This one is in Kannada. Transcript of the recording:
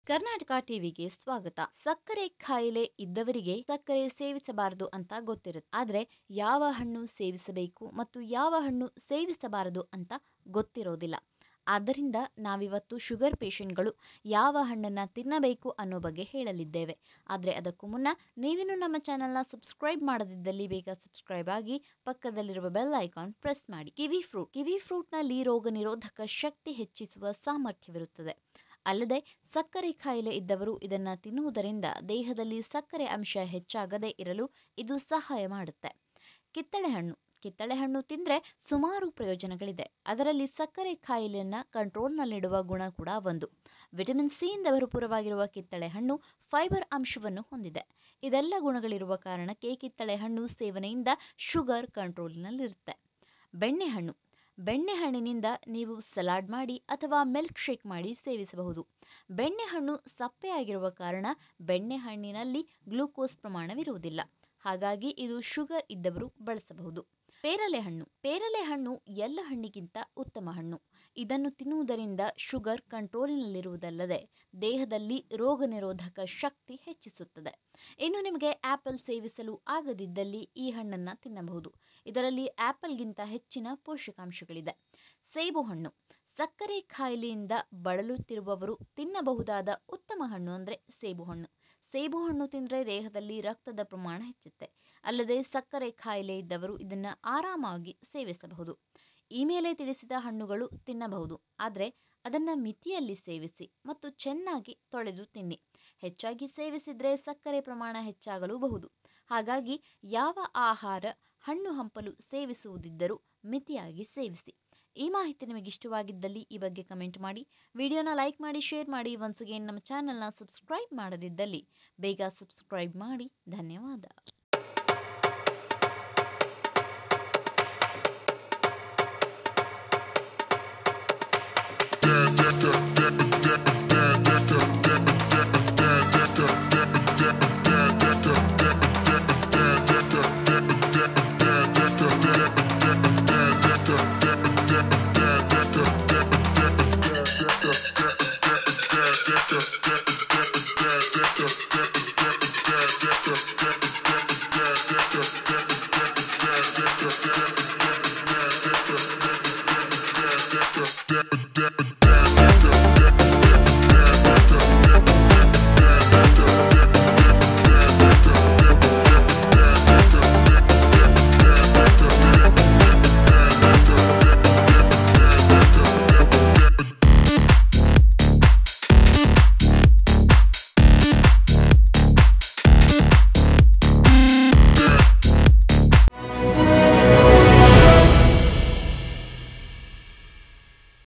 ಕರ್ನಾಟಕ ಟಿವಿಗೆ ಸ್ವಾಗತ ಸಕ್ಕರೆ ಕಾಯಿಲೆ ಇದ್ದವರಿಗೆ ಸಕ್ಕರೆ ಸೇವಿಸಬಾರದು ಅಂತ ಗೊತ್ತಿರುತ್ತೆ ಆದ್ರೆ ಯಾವ ಹಣ್ಣು ಸೇವಿಸಬೇಕು ಮತ್ತು ಯಾವ ಹಣ್ಣು ಸೇವಿಸಬಾರದು ಅಂತ ಗೊತ್ತಿರೋದಿಲ್ಲ ಆದ್ದರಿಂದ ನಾವಿವತ್ತು ಶುಗರ್ ಪೇಷಂಟ್ಗಳು ಯಾವ ಹಣ್ಣನ್ನು ತಿನ್ನಬೇಕು ಅನ್ನೋ ಬಗ್ಗೆ ಹೇಳಲಿದ್ದೇವೆ ಆದರೆ ಅದಕ್ಕೂ ಮುನ್ನ ನೀವಿನ್ನೂ ನಮ್ಮ ಚಾನಲ್ನ ಸಬ್ಸ್ಕ್ರೈಬ್ ಮಾಡದಿದ್ದಲ್ಲಿ ಬೇಗ ಸಬ್ಸ್ಕ್ರೈಬ್ ಆಗಿ ಪಕ್ಕದಲ್ಲಿರುವ ಬೆಲ್ ಐಕಾನ್ ಪ್ರೆಸ್ ಮಾಡಿ ಕಿವಿ ಫ್ರೂಟ್ ಕಿವಿ ಫ್ರೂಟ್ನಲ್ಲಿ ರೋಗ ನಿರೋಧಕ ಶಕ್ತಿ ಹೆಚ್ಚಿಸುವ ಸಾಮರ್ಥ್ಯವಿರುತ್ತದೆ ಅಲ್ಲದೆ ಸಕ್ಕರೆ ಕಾಯಿಲೆ ಇದ್ದವರು ಇದನ್ನು ತಿನ್ನುವುದರಿಂದ ದೇಹದಲ್ಲಿ ಸಕ್ಕರೆ ಅಂಶ ಹೆಚ್ಚಾಗದೇ ಇರಲು ಇದು ಸಹಾಯ ಮಾಡುತ್ತೆ ಕಿತ್ತಳೆ ಹಣ್ಣು ಕಿತ್ತಳೆ ಹಣ್ಣು ತಿಂದರೆ ಸುಮಾರು ಪ್ರಯೋಜನಗಳಿದೆ ಅದರಲ್ಲಿ ಸಕ್ಕರೆ ಕಾಯಿಲೆಯನ್ನು ಕಂಟ್ರೋಲ್ನಲ್ಲಿಡುವ ಗುಣ ಕೂಡ ಒಂದು ವಿಟಮಿನ್ ಸಿಯಿಂದ ಭರಪೂರವಾಗಿರುವ ಕಿತ್ತಳೆ ಹಣ್ಣು ಫೈಬರ್ ಅಂಶವನ್ನು ಹೊಂದಿದೆ ಇದೆಲ್ಲ ಗುಣಗಳಿರುವ ಕಾರಣಕ್ಕೆ ಕಿತ್ತಳೆ ಹಣ್ಣು ಸೇವನೆಯಿಂದ ಶುಗರ್ ಕಂಟ್ರೋಲ್ನಲ್ಲಿರುತ್ತೆ ಬೆಣ್ಣೆಹಣ್ಣು ಬೆಣ್ಣೆಹಣ್ಣಿನಿಂದ ನೀವು ಸಲಾಡ್ ಮಾಡಿ ಅಥವಾ ಮಿಲ್ಕ್ ಶೇಕ್ ಮಾಡಿ ಸೇವಿಸಬಹುದು ಬೆಣ್ಣೆಹಣ್ಣು ಸಪ್ಪೆಯಾಗಿರುವ ಕಾರಣ ಬೆಣ್ಣೆಹಣ್ಣಿನಲ್ಲಿ ಗ್ಲೂಕೋಸ್ ಪ್ರಮಾಣವಿರುವುದಿಲ್ಲ ಹಾಗಾಗಿ ಇದು ಶುಗರ್ ಇದ್ದವರು ಬಳಸಬಹುದು ಪೇರಲೆ ಹಣ್ಣು ಪೇರಲೆ ಹಣ್ಣು ಎಲ್ಲ ಹಣ್ಣಿಗಿಂತ ಉತ್ತಮ ಹಣ್ಣು ಇದನ್ನು ತಿನ್ನುವುದರಿಂದ ಶುಗರ್ ಕಂಟ್ರೋಲಿನಲ್ಲಿರುವುದಲ್ಲದೆ ದೇಹದಲ್ಲಿ ರೋಗ ನಿರೋಧಕ ಶಕ್ತಿ ಹೆಚ್ಚಿಸುತ್ತದೆ ಇನ್ನು ನಿಮಗೆ ಆಪಲ್ ಸೇವಿಸಲು ಆಗದಿದ್ದಲ್ಲಿ ಈ ಹಣ್ಣನ್ನು ತಿನ್ನಬಹುದು ಇದರಲ್ಲಿ ಆಪಲ್ಗಿಂತ ಹೆಚ್ಚಿನ ಪೋಷಕಾಂಶಗಳಿದೆ ಸೇಬು ಹಣ್ಣು ಸಕ್ಕರೆ ಕಾಯಿಲೆಯಿಂದ ಬಳಲುತ್ತಿರುವವರು ತಿನ್ನಬಹುದಾದ ಉತ್ತಮ ಹಣ್ಣು ಅಂದರೆ ಸೇಬು ಹಣ್ಣು ಸೇಬು ಹಣ್ಣು ತಿಂದರೆ ದೇಹದಲ್ಲಿ ರಕ್ತದ ಪ್ರಮಾಣ ಹೆಚ್ಚುತ್ತೆ ಅಲ್ಲದೆ ಸಕ್ಕರೆ ಕಾಯಿಲೆ ಇದ್ದವರು ಇದನ್ನು ಆರಾಮಾಗಿ ಸೇವಿಸಬಹುದು ಈ ಮೇಲೆ ತಿಳಿಸಿದ ಹಣ್ಣುಗಳು ತಿನ್ನಬಹುದು ಆದರೆ ಅದನ್ನು ಮಿತಿಯಲ್ಲಿ ಸೇವಿಸಿ ಮತ್ತು ಚೆನ್ನಾಗಿ ತೊಳೆದು ತಿನ್ನಿ ಹೆಚ್ಚಾಗಿ ಸೇವಿಸಿದರೆ ಸಕ್ಕರೆ ಪ್ರಮಾಣ ಹೆಚ್ಚಾಗಲೂಬಹುದು ಹಾಗಾಗಿ ಯಾವ ಆಹಾರ ಹಣ್ಣು ಹಂಪಲು ಸೇವಿಸುವುದಿದ್ದರೂ ಮಿತಿಯಾಗಿ ಸೇವಿಸಿ ಈ ಮಾಹಿತಿ ನಿಮಗೆ ಇಷ್ಟವಾಗಿದ್ದಲ್ಲಿ ಈ ಬಗ್ಗೆ ಕಮೆಂಟ್ ಮಾಡಿ ವಿಡಿಯೋನ ಲೈಕ್ ಮಾಡಿ ಶೇರ್ ಮಾಡಿ ಒನ್ಸ್ ಅಗೇನ್ ನಮ್ಮ ಚಾನಲ್ನ ಸಬ್ಸ್ಕ್ರೈಬ್ ಮಾಡದಿದ್ದಲ್ಲಿ ಬೇಗ ಸಬ್ಸ್ಕ್ರೈಬ್ ಮಾಡಿ ಧನ್ಯವಾದ Yeah.